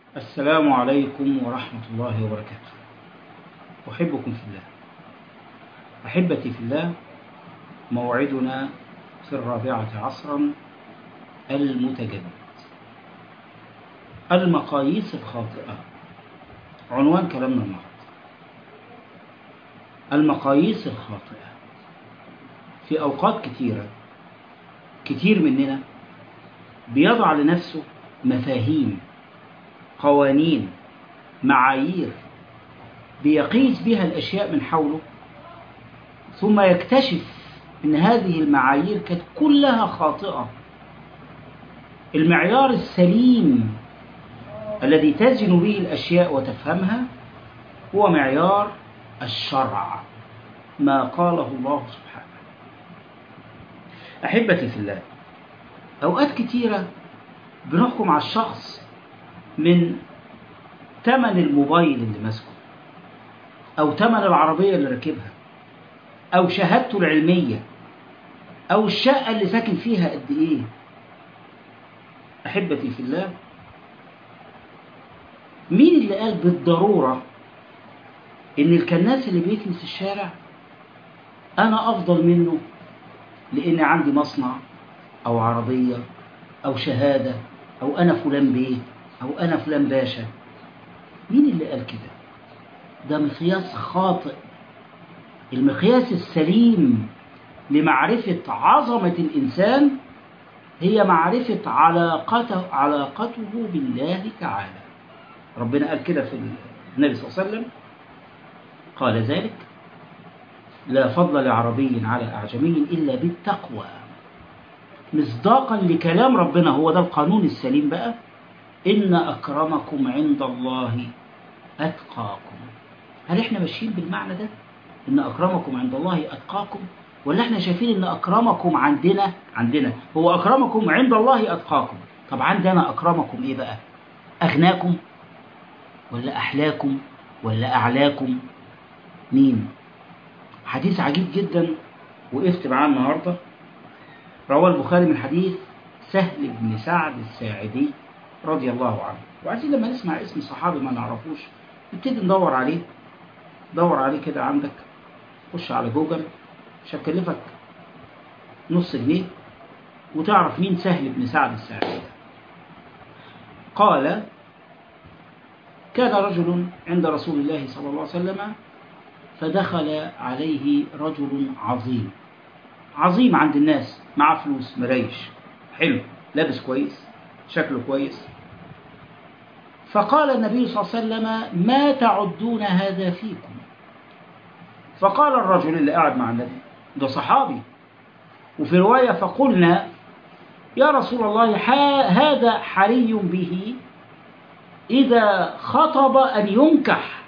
السلام عليكم ورحمة الله وبركاته أحبكم في الله أحبتي في الله موعدنا في الرابعة عصرا المتجدد المقاييس الخاطئة عنوان كلامنا النهارده المقاييس الخاطئة في أوقات كثيرة كتير مننا بيضع لنفسه مفاهيم قوانين معايير بيقيس بها الأشياء من حوله ثم يكتشف أن هذه المعايير كانت كلها خاطئة المعيار السليم الذي تزن به الأشياء وتفهمها هو معيار الشرع ما قاله الله سبحانه أحبتي في الله أوقات كتيرة بنحكم على الشخص من تمن الموبايل اللي ماسكه أو تمن العربية اللي راكبها أو شهادته العلمية أو الشقة اللي ساكن فيها قد إيه أحبتي في الله مين اللي قال بالضرورة إن الكناس اللي بيكنس الشارع أنا أفضل منه لأن عندي مصنع أو عربية أو شهادة أو أنا فلان بيه أو أنا فلان باشا مين اللي قال كده ده مقياس خاطئ المقياس السليم لمعرفة عظمة الإنسان هي معرفة علاقته علاقته بالله تعالى ربنا قال كده في النبي صلى الله عليه وسلم قال ذلك لا فضل لعربي على أعجمي إلا بالتقوى مصداقا لكلام ربنا هو ده القانون السليم بقى إن أكرمكم عند الله أتقاكم هل إحنا ماشيين بالمعنى ده إن أكرمكم عند الله أتقاكم ولا إحنا شايفين إن أكرمكم عندنا عندنا هو أكرمكم عند الله أتقاكم طب عندنا أكرمكم إيه بقى أغناكم ولا أحلاكم ولا أعلاكم مين حديث عجيب جدا وقفت معاه النهارده رواه البخاري من حديث سهل بن سعد الساعدي رضي الله عنه وعايزين لما نسمع اسم صحابي ما نعرفوش نبتدي ندور عليه دور عليه كده عندك خش على جوجل مش هتكلفك نص جنيه وتعرف مين سهل بن سعد الساعدي قال كان رجل عند رسول الله صلى الله عليه وسلم فدخل عليه رجل عظيم عظيم عند الناس معاه فلوس مريش حلو لابس كويس شكله كويس فقال النبي صلى الله عليه وسلم ما تعدون هذا فيكم فقال الرجل اللي قاعد مع النبي ده صحابي وفي رواية فقلنا يا رسول الله هذا حري به إذا خطب أن ينكح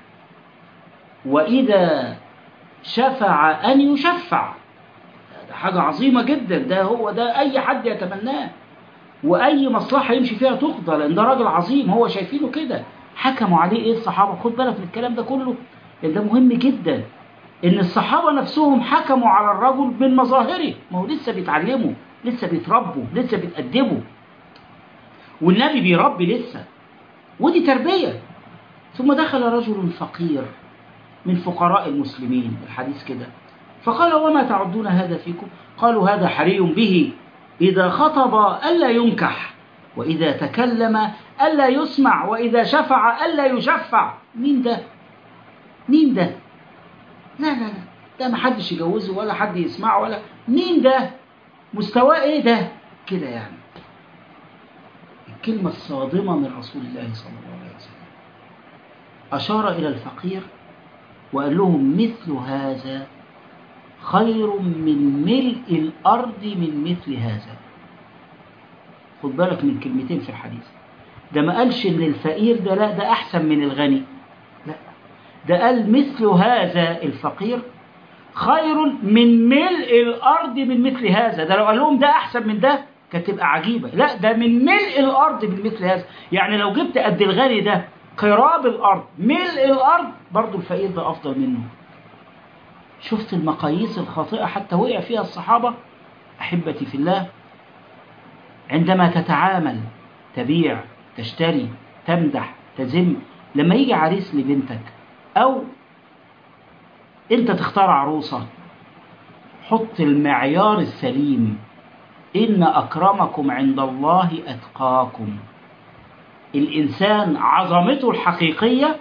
وإذا شفع أن يشفع ده حاجة عظيمة جدا ده هو ده أي حد يتمناه وأي مصلحة يمشي فيها تقضى لأن ده راجل عظيم هو شايفينه كده حكموا عليه إيه الصحابة خد بالك من الكلام ده كله لأن ده مهم جدا إن الصحابة نفسهم حكموا على الرجل من مظاهره ما هو لسه بيتعلموا لسه بيتربوا لسه بيتأدبوا والنبي بيربي لسه ودي تربية ثم دخل رجل فقير من فقراء المسلمين الحديث كده فقال وما تعدون هذا فيكم قالوا هذا حري به إذا خطب ألا ينكح وإذا تكلم ألا يسمع وإذا شفع ألا يشفع مين ده مين ده لا لا لا ده ما حدش يجوزه ولا حد يسمعه ولا مين ده مستواه ايه ده كده يعني الكلمة الصادمة من رسول الله صلى الله عليه وسلم أشار إلى الفقير وقال لهم مثل هذا خير من ملء الأرض من مثل هذا خد بالك من كلمتين في الحديث ده ما قالش إن الفقير ده لا ده أحسن من الغني لا ده قال مثل هذا الفقير خير من ملء الأرض من مثل هذا ده لو قال لهم ده أحسن من ده كانت تبقى عجيبة لا ده من ملء الأرض من مثل هذا يعني لو جبت قد الغني ده قراب الأرض ملء الأرض برضو الفقير ده أفضل منه شفت المقاييس الخاطئة حتى وقع فيها الصحابة أحبتي في الله عندما تتعامل تبيع تشتري تمدح تزم لما يجي عريس لبنتك أو أنت تختار عروسة حط المعيار السليم إن أكرمكم عند الله أتقاكم الإنسان عظمته الحقيقية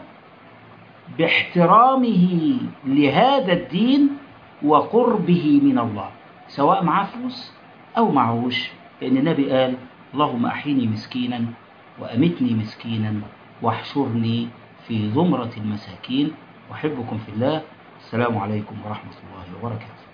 باحترامه لهذا الدين وقربه من الله سواء معاه فلوس أو معهوش لأن النبي قال اللهم أحيني مسكينا وأمتني مسكينا واحشرني في زمرة المساكين أحبكم في الله السلام عليكم ورحمة الله وبركاته